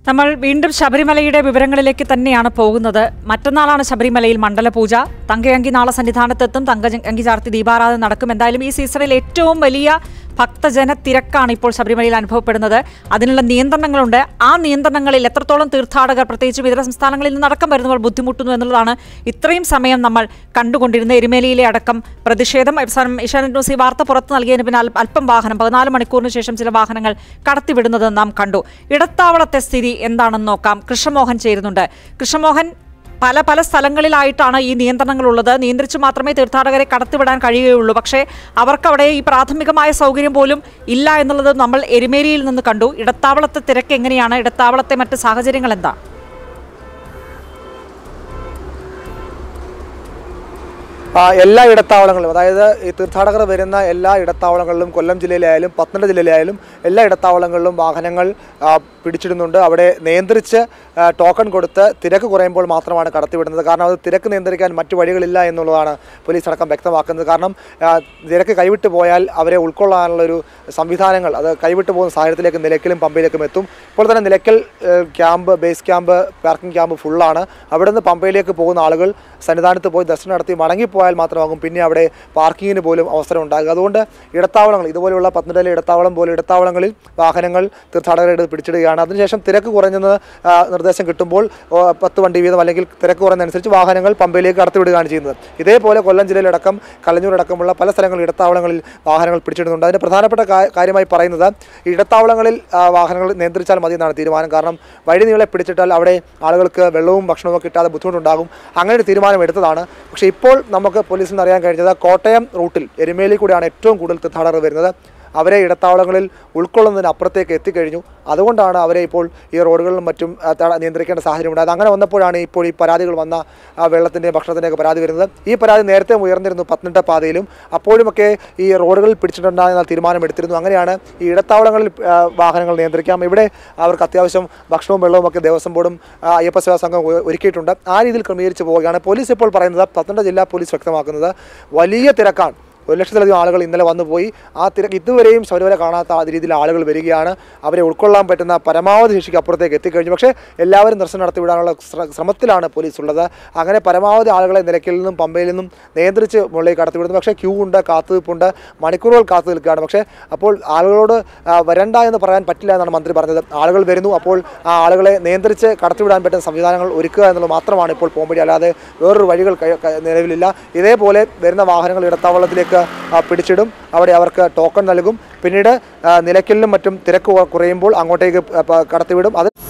നമ്മൾ വീണ്ടും ശബരിമലയുടെ വിവരങ്ങളിലേക്ക് തന്നെയാണ് പോകുന്നത് മറ്റന്നാളാണ് ശബരിമലയിൽ മണ്ഡലപൂജ തങ്കയങ്കി നാളെ സന്നിധാനത്തെത്തും തങ്കയങ്കി ചാർത്തി ദീപാരാധന നടക്കും എന്തായാലും ഈ സീസണിൽ ഏറ്റവും വലിയ ഭക്തജന തിരക്കാണ് ഇപ്പോൾ ശബരിമലയിൽ അനുഭവപ്പെടുന്നത് അതിനുള്ള നിയന്ത്രണങ്ങളുണ്ട് ആ നിയന്ത്രണങ്ങളിൽ എത്രത്തോളം തീർത്ഥാടകർ പ്രത്യേകിച്ച് ഇതര സംസ്ഥാനങ്ങളിൽ നിന്ന് അടക്കം വരുന്നവർ ബുദ്ധിമുട്ടുന്നു എന്നുള്ളതാണ് ഇത്രയും സമയം നമ്മൾ കണ്ടുകൊണ്ടിരുന്ന എരുമേലിയിലെ അടക്കം പ്രതിഷേധം അവസാനം ഏഷ്യാനെറ്റ് ന്യൂസ് ഈ വാർത്ത പുറത്ത് നൽകിയതിന് പിന്നെ അൽ- അല്പം വാഹനം പതിനാല് മണിക്കൂറിന് ശേഷം ചില വാഹനങ്ങൾ കടത്തിവിടുന്നത് നാം കണ്ടു ഇടത്താവളത്തെ സ്ഥിതി എന്താണെന്ന് നോക്കാം കൃഷ്ണമോഹൻ ചേരുന്നുണ്ട് കൃഷ്ണമോഹൻ പല പല സ്ഥലങ്ങളിലായിട്ടാണ് ഈ നിയന്ത്രണങ്ങളുള്ളത് നിയന്ത്രിച്ച് മാത്രമേ തീർത്ഥാടകരെ കടത്തിവിടാൻ കഴിയുകയുള്ളൂ പക്ഷേ അവർക്കവിടെ ഈ പ്രാഥമികമായ സൗകര്യം പോലും ഇല്ല എന്നുള്ളത് നമ്മൾ എരുമേലിയിൽ നിന്ന് കണ്ടു ഇടത്താവളത്തെ തിരക്ക് എങ്ങനെയാണ് ഇടത്താവളത്തെ മറ്റ് സാഹചര്യങ്ങൾ എന്താ ആ, എല്ലാ ഇടത്താവളങ്ങളിലും അതായത് ഈ തീർത്ഥാടകർ വരുന്ന എല്ലാ ഇടത്താവളങ്ങളിലും കൊല്ലം ജില്ലയിലായാലും പത്തനംതിട്ട ജില്ലയിലായാലും എല്ലാ ഇടത്താവളങ്ങളിലും വാഹനങ്ങൾ ആ, പിടിച്ചിടുന്നുണ്ട് അവിടെ നിയന്ത്രിച്ച് ആ, ടോക്കൺ കൊടുത്ത് തിരക്ക് കുറയുമ്പോൾ മാത്രമാണ് കടത്തിവിടുന്നത് കാരണം അത് തിരക്ക് നിയന്ത്രിക്കാൻ മറ്റു വഴികളില്ല എന്നുള്ളതാണ് പോലീസ് അടക്കം വ്യക്തമാക്കുന്നത് കാരണം ആ, തിരക്ക് കൈവിട്ട് പോയാൽ അവരെ ഉൾക്കൊള്ളാനുള്ളൊരു സംവിധാനങ്ങൾ അത് കൈവിട്ട് പോകുന്ന സാഹചര്യത്തിലേക്ക് നിലയ്ക്കലും പമ്പയിലേക്കും എത്തും ഇപ്പോൾ തന്നെ നിലയ്ക്കൽ ഏഹ്, camp base camp parking camp ഫുള്ളാണ് അവിടെ നിന്ന് പമ്പയിലേക്ക് പോകുന്ന ആളുകൾ സന്നിധാനത്ത് പോയി ദർശനം നടത്തി മടങ്ങിപ്പോയാൽ മാത്രമാകും പിന്നെ അവിടെ പാർക്കിങ്ങിന് പോലും അവസരം ഉണ്ടാകുക അതുകൊണ്ട് ഇടത്താവളങ്ങൾ ഇതുപോലെയുള്ള പത്തനംതിട്ടയിലെ ഇടത്താവളം പോലെ ഇടത്താവളങ്ങളിൽ വാഹനങ്ങൾ തീർത്ഥാടകരുടെ പിടിച്ചിടുകയാണ് അതിനുശേഷം തിരക്ക് കുറഞ്ഞെന്ന് ആ, നിർദ്ദേശം കിട്ടുമ്പോൾ ഓ, പത്ത് വണ്ടി വീതം അല്ലെങ്കിൽ തിരക്ക് കുറഞ്ഞതനുസരിച്ച് വാഹനങ്ങൾ പമ്പയിലേക്ക് കടത്തിവിടുകയാണ് ചെയ്യുന്നത് ഇതേപോലെ കൊല്ലം ജില്ലയിലടക്കം കലഞ്ഞൂരടക്കമുള്ള പല സ്ഥലങ്ങളിൽ ഇടത്താവളങ്ങളിൽ വാഹനങ്ങൾ പിടിച്ചിടുന്നുണ്ട് അതിന് പ്രധാനപ്പെട്ട കാ- കാര്യമായി പറയുന്നത് ഈ ഇടത്താവളങ്ങളിൽ ആ, വാഹനങ്ങൾ നിയന്ത്രിച്ചാൽ മതി എന്നാണ് തീരുമാനം കാരണം വഴി നീളെ പിടിച്ചിട്ടാൽ അവിടെ ആളുകൾക്ക് വെള്ളവും ഭക്ഷണവും ഒക്കെ കിട്ടാതെ ബുദ്ധിമുട്ടുണ്ടാകും അങ്ങനെ ഒരു തീരുമാനം എടുത്തതാണ് പക്ഷേ ഇപ്പോൾ നമുക്ക് പോലീസിൽ നിന്ന് അറിയാൻ കഴിഞ്ഞത് കോട്ടയം റൂട്ടിൽ എരുമേലി കൂടിയാണ് ഏറ്റവും കൂടുതൽ തീർത്ഥാടകർ വരുന്നത് അവരെ ഇടത്താവളങ്ങളിൽ ഉൾക്കൊള്ളുന്നതിന് അപ്പുറത്തേക്ക് എത്തിക്കഴിഞ്ഞു അതുകൊണ്ടാണ് അവരെ ഇപ്പോൾ ഈ റോഡുകളിലും മറ്റും ആ, തട- നിയന്ത്രിക്കേണ്ട സാഹചര്യം ഉണ്ടായത് അങ്ങനെ വന്നപ്പോഴാണ് ഇപ്പോൾ ഈ പരാതികൾ വന്ന ആ, വെള്ളത്തിൻ്റെയും ഭക്ഷണത്തിൻ്റെയൊക്കെ പരാതി വരുന്നത് ഈ പരാതി നേരത്തെ ഉയർന്നിരുന്നു പത്തനംതിട്ട പാതയിലും അപ്പോഴുമൊക്കെ ഈ റോഡുകളിൽ പിടിച്ചിട്ടുണ്ടാകുന്ന തീരുമാനമെടുത്തിരുന്നു അങ്ങനെയാണ് ഈ ഇടത്താവളങ്ങളിൽ ആ, വാഹനങ്ങൾ നിയന്ത്രിക്കാം ഇവിടെ അവർക്ക് അത്യാവശ്യം ഭക്ഷണവും വെള്ളവും ഒക്കെ ദേവസ്വം ബോർഡും ആ, അയ്യപ്പ സേവാ സംഘം ഒ- ഒരുക്കിയിട്ടുണ്ട് ആ രീതിയിൽ ക്രമീകരിച്ച് പോവുകയാണ് പോലീസ് ഇപ്പോൾ പറയുന്നത് പത്തനംതിട്ട ജില്ലാ പോലീസ് വ്യക്തമാക്കുന്നത് വലിയ തിരക്കാണ് ഒരു ലക്ഷത്തിലധികം ആളുകൾ ഇന്നലെ വന്നു പോയി ആ തിരക്ക് ഇതുവരെയും ശബരിമല കാണാത്ത ആ രീതിയിൽ ആളുകൾ വരികയാണ് അവരെ ഉൾക്കൊള്ളാൻ പറ്റുന്ന പരമാവധി ശേഷിക്ക് അപ്പുറത്തേക്ക് എത്തിക്കഴിഞ്ഞു പക്ഷേ എല്ലാവരും ദർശനം നടത്തി വിടാനുള്ള ശ്ര- ശ്രമത്തിലാണ് പോലീസ് ഉള്ളത് അങ്ങനെ പരമാവധി ആളുകളെ നിലയ്ക്കിൽ നിന്നും പമ്പയിൽ നിന്നും നിയന്ത്രിച്ച് മുകളിലേക്ക് കടത്തിവിടുന്നു പക്ഷേ ക്യൂ ഉണ്ട് കാത്തുനിൽപ്പുണ്ട് മണിക്കൂറുകൾ കാത്തു നിൽക്കുകയാണ് പക്ഷേ അപ്പോൾ ആളുകളോട് ആ, വരണ്ട എന്ന് പറയാൻ പറ്റില്ല എന്നാണ് മന്ത്രി പറഞ്ഞത് ആളുകൾ വരുന്നു അപ്പോൾ ആ ആളുകളെ നിയന്ത്രിച്ച് കടത്തിവിടാൻ പറ്റുന്ന സംവിധാനങ്ങൾ ഒരുക്കുക എന്നുള്ളത് മാത്രമാണ് ഇപ്പോൾ പോംവഴി അല്ലാതെ വേറൊരു വഴികൾ കൈ- കൈ- നിലവിലില്ല ഇതേപോലെ വരുന്ന വാഹനങ്ങൾ ഇടത്താവളത്തിലേക്ക് ആ, പിടിച്ചിടും അവിടെ അവർക്ക് ടോക്കൺ നൽകും പിന്നീട് ആ, നിലയ്ക്കലിനും മറ്റും തിരക്ക് കുറ- കുറയുമ്പോൾ അങ്ങോട്ടേക്ക് പ- പ- കടത്തിവിടും അത്